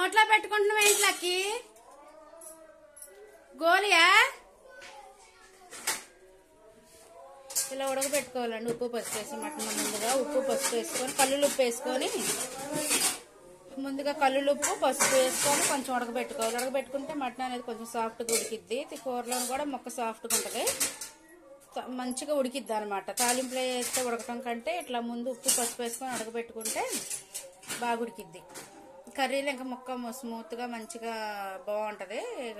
నోట్లో పెట్టుకుంటున్నావు ఏంట్లకి గోలియా ఇలా ఉడకబెట్టుకోవాలండి ఉప్పు పసుపు వేసి మటన్ ముందుగా ఉప్పు పసుపు వేసుకొని కల్లులు ఉప్పు వేసుకొని ముందుగా కల్లులు ఉప్పు పసుపు వేసుకొని కొంచెం ఉడకబెట్టుకోవాలి ఉడకబెట్టుకుంటే మటన్ అనేది కొంచెం సాఫ్ట్గా ఉడికిద్ది ఈ కూరలో కూడా మొక్క సాఫ్ట్గా ఉంటుంది త- మంచిగా ఉడికిద్ది అనమాట తాలింపులో వేస్తే ఉడకటం కంటే ఇట్లా ముందు ఉప్పు పసుపు వేసుకొని ఉడకబెట్టుకుంటే బాగా ఉడికిద్ది కర్రీలో ఇంకా ముక్క స్మూత్గా మంచిగా బాగుంటుంది ఇక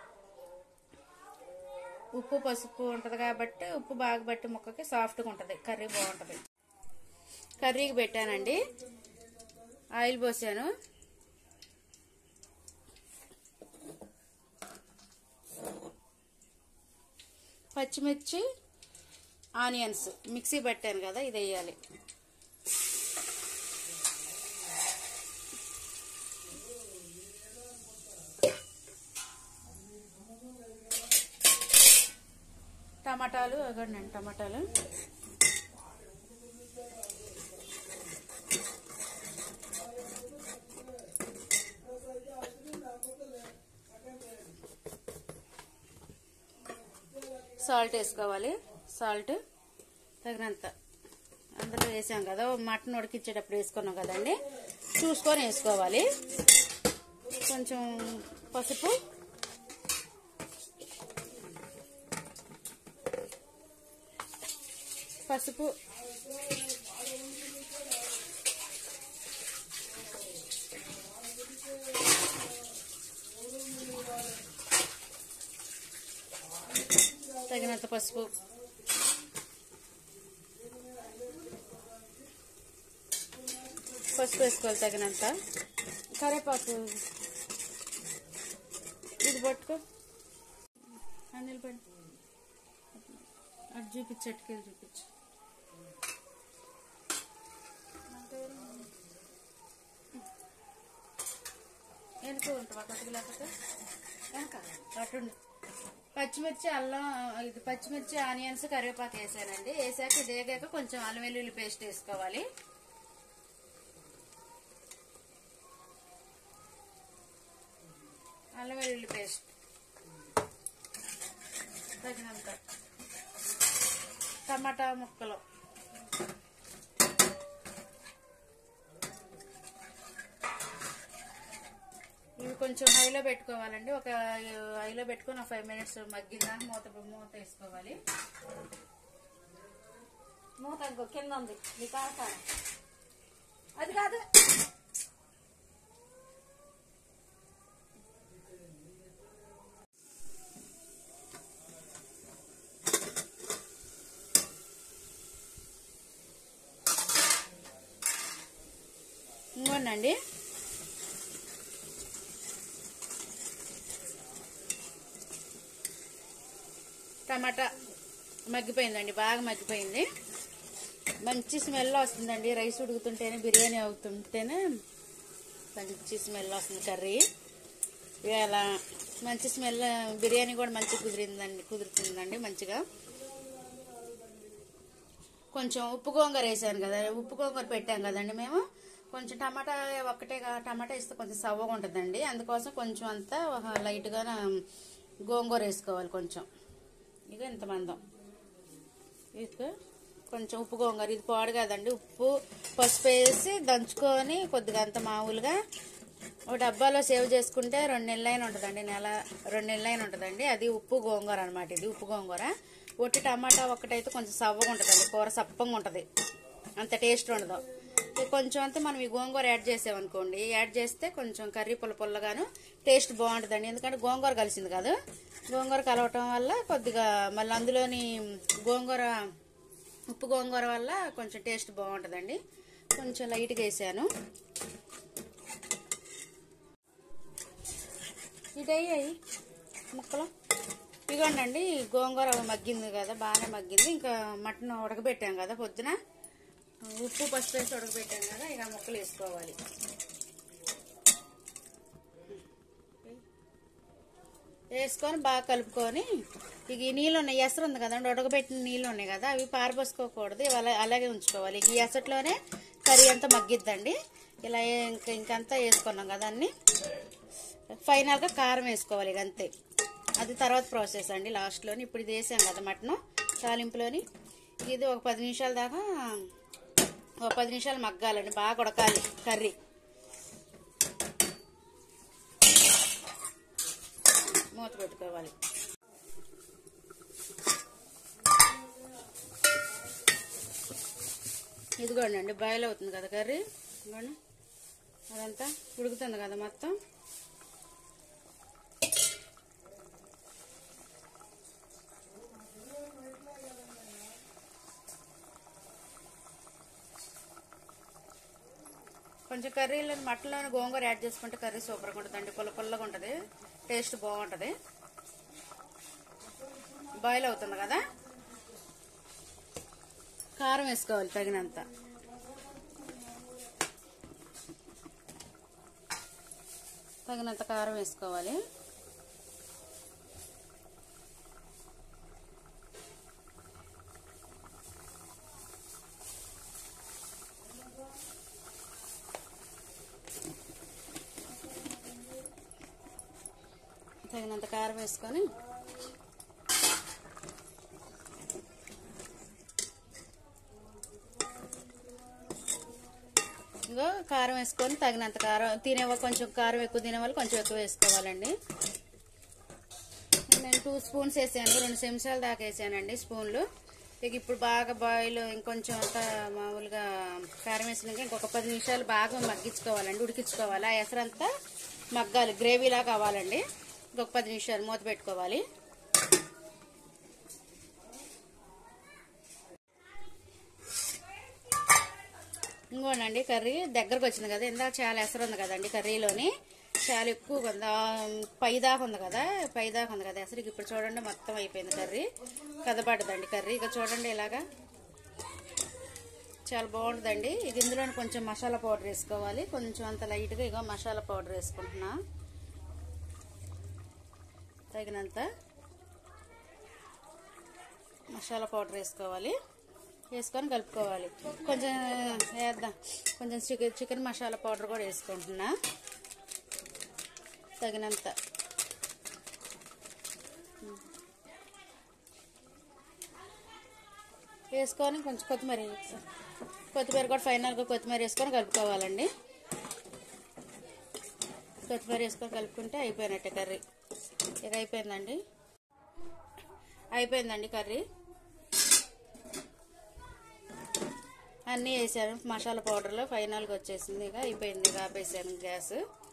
ఉప్పు పసుపు ఉంటుంది కాబట్టి ఉప్పు బాగా బట్టి ముక్కకి సాఫ్ట్గా ఉంటుంది కర్రీ బాగుంటుంది కర్రీకి పెట్టానండి ఆయిల్ పోసాను పచ్చిమిర్చి ఆనియన్స్ మిక్సీ పట్టాను కదా ఇది వేయాలి టమాటాలు అగండి టమాటాలు సాల్ట్ వేసుకోవాలి సాల్ట్ తగినంత అందులో వేసాం కదా మటన్ ఉడికించేటప్పుడు వేసుకున్నాం కదండి చూసుకొని వేసుకోవాలి కొంచెం పసుపు పసుపు తగినంత పసుపు పసుపు వేసుకోవాలి తగినంత కరేపాకు ఇది పట్టుకో అనిల్ పడి అటు చూపించు అటుకెళ్ళి చూపించు వెనుక ఉంటావా కట్టుకు లేకపోతే వెనక కట్టుండి పచ్చిమిర్చి అల్లం ఇది పచ్చిమిర్చి ఆనియన్స్ కరివేపాకు వేసానండి వేసాక ఇది వేగాక కొంచెం అల్లం వెల్లుల్లి పేస్ట్ వేసుకోవాలి అల్లం వెల్లుల్లి పేస్ట్ తగినంత టమాటా ముక్కలు ఇవి కొంచెం హైలో పెట్టుకోవాలండి ఒక హైలో పెట్టుకొని ఒక ఫైవ్ మినిట్స్ మగ్గిందా మూత మూత వేసుకోవాలి మూత ఇంకో కింద ఉంది నీ కాడ అది కాదు ఇంకోండి టమాటా మగ్గిపోయిందండి బాగా మగ్గిపోయింది మంచి స్మెల్ వస్తుందండి రైస్ ఉడుకుతుంటేనే బిర్యానీ అవుతుంటేనే మంచి స్మెల్ వస్తుంది కర్రీ ఇవాళ మంచి స్మెల్ బిర్యానీ కూడా మంచిగా కుదిరిందండి కుదురుతుందండి మంచిగా కొంచెం ఉప్పు గోంగూర వేసాను కదా ఉప్పు గోంగూర పెట్టాం కదండి మేము కొంచెం టమాటా ఒక్కటే కా- టమాటా వేస్తే కొంచెం సవ్వగా ఉంటుందండి అందుకోసం కొంచెం అంతా ఒక లైట్గా గోంగూర వేసుకోవాలి కొంచెం ఇక ఇంత మందం ఇక కొంచెం ఉప్పు గోంగూర ఇది పాడు కదండి ఉప్పు పసుపు వేసి దంచుకొని కొద్దిగా అంత మామూలుగా ఒక డబ్బాలో సేవ్ చేసుకుంటే రెండు నెలలైన ఉంటుందండి నెల రెండు నెలలైన ఉంటుందండి అది ఉప్పు గోంగూర అనమాట ఇది ఉప్పు గోంగూర ఒట్టి టమాటా ఒక్కటైతే కొంచెం సవ్వగా ఉంటుందండి కూర సప్పంగా ఉంటుంది అంత టేస్ట్ ఉండదు ఇది కొంచెం అంతా మనం ఈ గోంగూర యాడ్ చేసామనుకోండి యాడ్ చేస్తే కొంచెం కర్రీ పుల్ల పుల్లగాను టేస్ట్ బాగుంటుందండి ఎందుకంటే గోంగూర కలిసింది కాదు గోంగూర కలవటం వల్ల కొద్దిగా మళ్ళీ అందులోని గోంగూర ఉప్పు గోంగూర వల్ల కొంచెం టేస్ట్ బాగుంటుందండి కొంచెం లైట్గా వేసాను ఇదయ్యాయి ముక్కలు ఇదిగోండి గోంగూర మగ్గింది కదా బాగానే మగ్గింది ఇంకా మటన్ ఉడకబెట్టాం కదా పొద్దున ఉప్పు పసుపు వేసి ఉడకబెట్టాం కదా ఇక ముక్కలు వేసుకోవాలి వేసుకొని బాగా కలుపుకొని ఇక ఈ నీళ్ళు ఉన్నాయి ఎసరు ఉంది కదండి ఉడకబెట్టిన నీళ్ళు ఉన్నాయి కదా అవి పారబోసుకోకూడదు ఇవి అలా అలాగే ఉంచుకోవాలి ఈ ఎసట్లోనే కర్రీ అంతా మగ్గిద్దండి ఇలా ఏ- ఇంకా ఇంకంతా వేసుకున్నాం కదా అన్ని ఫైనల్గా కారం వేసుకోవాలి ఇక అంతే అది తర్వాత ప్రాసెస్ అండి లాస్ట్లోని ఇప్పుడు ఇది వేసాం కదా మటన్ తాలింపులోని ఇది ఒక పది నిమిషాల దాకా ఒక పది నిమిషాలు మగ్గాలండి బాగా ఉడకాలి కర్రీ మూత పెట్టుకోవాలి ఇదిగోండి అండి బాయిల్ అవుతుంది కదా కర్రీ ఇదిగోండి అదంతా ఉడుకుతుంది కదా మొత్తం కొంచెం కర్రీలో మటన్లోని గోంగూర యాడ్ చేసుకుంటే కర్రీ సూపర్గా ఉంటుందండి పుల్ల పుల్లగా ఉంటుంది టేస్ట్ బాగుంటుంది బాయిల్ అవుతుంది కదా కారం వేసుకోవాలి తగినంత తగినంత కారం వేసుకోవాలి తగినంత కారం వేసుకొని ఇగో కారం వేసుకొని తగినంత కారం తినేవా కొంచెం కారం ఎక్కువ తినేవాళ్ళు కొంచెం ఎక్కువ వేసుకోవాలండి నేను టూ స్పూన్స్ వేసాను రెండు చెంచాలు దాకా వేసానండి స్పూన్లు ఇక ఇప్పుడు బాగా బాయిల్ ఇంకొంచెం అంతా మామూలుగా కారం వేసినాక ఇంకొక పది నిమిషాలు బాగా మగ్గించుకోవాలండి ఉడికించుకోవాలి ఆ ఎసరంతా మగ్గాలి గ్రేవీలా కావాలండి ఇంకొక పది నిమిషాలు మూత పెట్టుకోవాలి ఇంకోనండి కర్రీ దగ్గరకు వచ్చింది కదా ఇందాక చాలా ఎసరు ఉంది కదండి కర్రీలోని చాలా ఎక్కువ ఉంది ఆ, పై దాకా ఉంది కదా పై దాకా ఉంది కదా ఎసరికి ఇప్పుడు చూడండి మొత్తం అయిపోయింది కర్రీ కదపడదండి కర్రీ ఇక చూడండి ఇలాగా చాలా బాగుంటుందండి ఇక ఇందులో కొంచెం మసాలా పౌడర్ వేసుకోవాలి కొంచెం అంత లైట్గా ఇగో మసాలా పౌడర్ వేసుకుంటున్నా తగినంత మసాలా పౌడర్ వేసుకోవాలి వేసుకొని కలుపుకోవాలి కొంచెం వేద్దాం కొంచెం చికెన్ చికెన్ మసాలా పౌడర్ కూడా వేసుకుంటున్నా తగినంత వేసుకొని కొంచెం కొత్తిమీర వేసుకో- కొత్తిమీర కూడా ఫైనల్గా కొత్తిమీర వేసుకొని కలుపుకోవాలండి కొత్తిమీర వేసుకొని కలుపుకుంటే అయిపోయినట్టే కర్రీ ఇక అయిపోయిందండి అయిపోయిందండి కర్రీ అన్నీ వేసాను మసాలా పౌడర్లో ఫైనల్గా వచ్చేసింది ఇక అయిపోయింది ఇక ఆపేసాను గ్యాస్